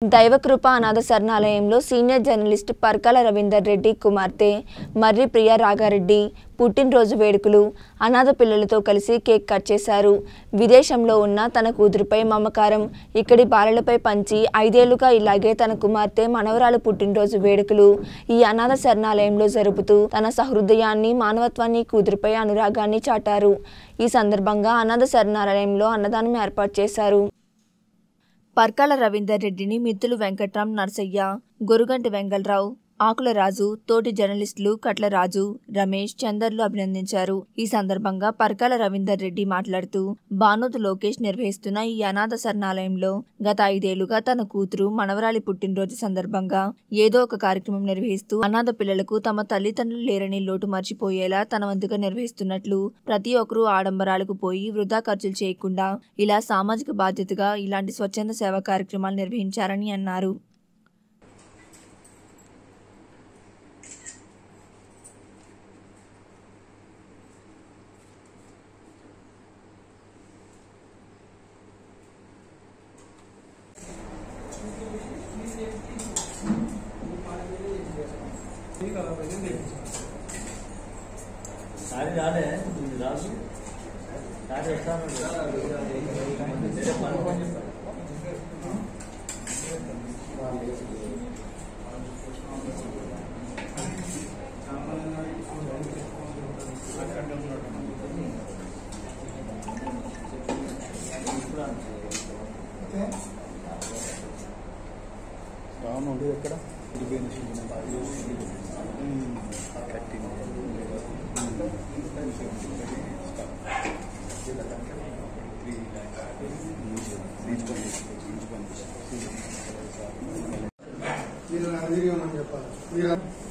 దైవకృప అనాథ శరణాలయంలో senior journalist Parkala Ravinder Reddy కుమార్తె మర్రి ప్రియ రాగారెడ్డి పుట్టినరోజు వేడుకలు అనాథ పిల్లలతో కలిసి కేక్ కట్ చేశారు విదేశంలో ఉన్న తన కూతురుపై మమకారం ఇక్కడి బాలలపై పంచి ఐదేళ్లుగా ఇలాగే తన కుమార్తె మనవరాలు పుట్టినరోజు వేడుకలు ఈ అనాథ శరణాలయంలో జరుపుతూ తన సహృదయాన్ని మానవత్వాన్ని కూతురుపై అనురాగాన్ని చాటారు ఈ సందర్భంగా అనాథ శరణాలయంలో అన్నదానం ఏర్పాటు చేశారు పర్కాల రవీందర్ రెడ్డిని మిత్తులు వెంకట్రామ్ నర్సయ్య గొరుగంటి వెంగళరావు ఆకుల రాజు తోటి జర్నలిస్టులు కట్ల రాజు రమేష్ చందర్లు అభినందించారు ఈ సందర్భంగా పర్కాల రవీందర్ రెడ్డి మాట్లాడుతూ బానోతు లోకేష్ నిర్వహిస్తున్న ఈ అనాథ శరణాలయంలో గత ఐదేళ్లుగా తన కూతురు మనవరాలి పుట్టినరోజు సందర్భంగా ఏదో ఒక కార్యక్రమం నిర్వహిస్తూ అనాథ పిల్లలకు తమ తల్లిదండ్రులు లేరని లోటు మర్చిపోయేలా తన వంతుగా నిర్వహిస్తున్నట్లు ప్రతి ఒక్కరూ ఆడంబరాలకు పోయి వృధా ఖర్చులు చేయకుండా ఇలా సామాజిక బాధ్యతగా ఇలాంటి స్వచ్ఛంద సేవా కార్యక్రమాలు నిర్వహించారని అన్నారు సారీ రాలే ఇది రాసు సారీ వస్తాను వేరే పని పని చెప్పారు రావణ ఉండేది ఎక్కడ మీరు నాకు తిరిగి ఇవ్వమని చెప్పాలి మీరు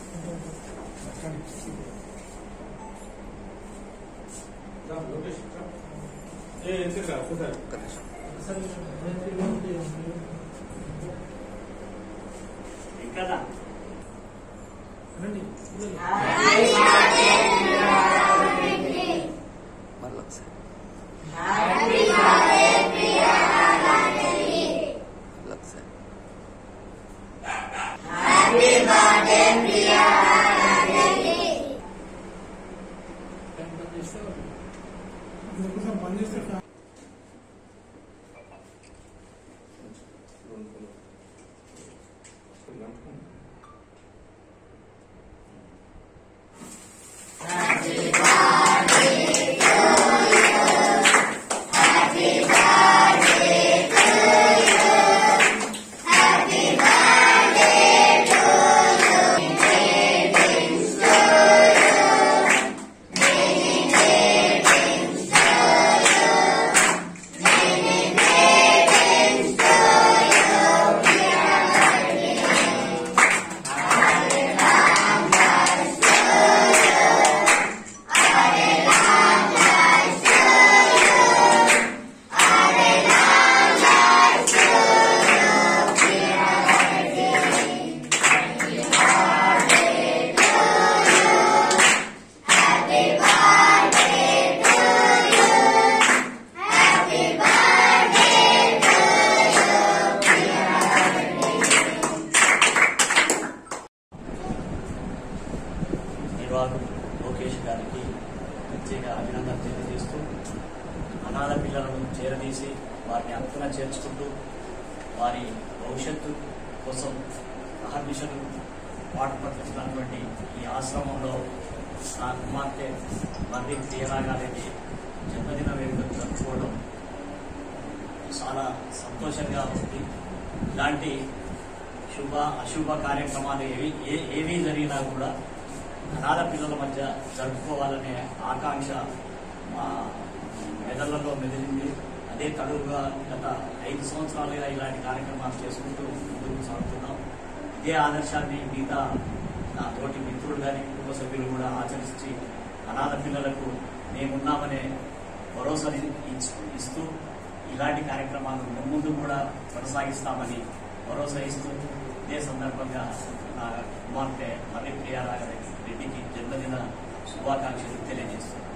ఇక్కడ నిర్వాహకుడు లోకేష్ గారికి ప్రత్యేక అభినందన తెలియజేస్తూ అనాథ పిల్లలను చేరదీసి వారిని హక్కున చేర్చుకుంటూ వారి భవిష్యత్తు కోసం అహర్నిశలు పాటుపడుతున్నటువంటి ఈ ఆశ్రమంలో నా కుమార్తె మర్రి ప్రియరాగారెడ్డి జన్మదిన వేడుకలు జరుపుకోవడం చాలా సంతోషంగా ఉంది ఇలాంటి శుభ అశుభ కార్యక్రమాలు ఏవి ఏ ఏవి జరిగినా కూడా అనాథ పిల్లల మధ్య జరుపుకోవాలనే ఆకాంక్ష మా మెదళ్లలో మెదిలింది అదే తడువుగా గత ఐదు సంవత్సరాలుగా ఇలాంటి కార్యక్రమాలు చేసుకుంటూ ముందుకు సాగుతున్నాం ఇదే ఆదర్శాన్ని మిగతా నా తోటి మిత్రులు కానీ కుటుంబ సభ్యులు కూడా ఆచరించి అనాథ పిల్లలకు మేమున్నామనే భరోసాని ఇచ్చు- ఇస్తూ ఇలాంటి కార్యక్రమాలు ముందు కూడా కొనసాగిస్తామని భరోసా ఇస్తూ ఇదే సందర్భంగా నా కుమార్తె మర్రి ప్రియారాగ రెడ్డికి జన్మదిన శుభాకాంక్షలు తెలియజేస్తున్నాను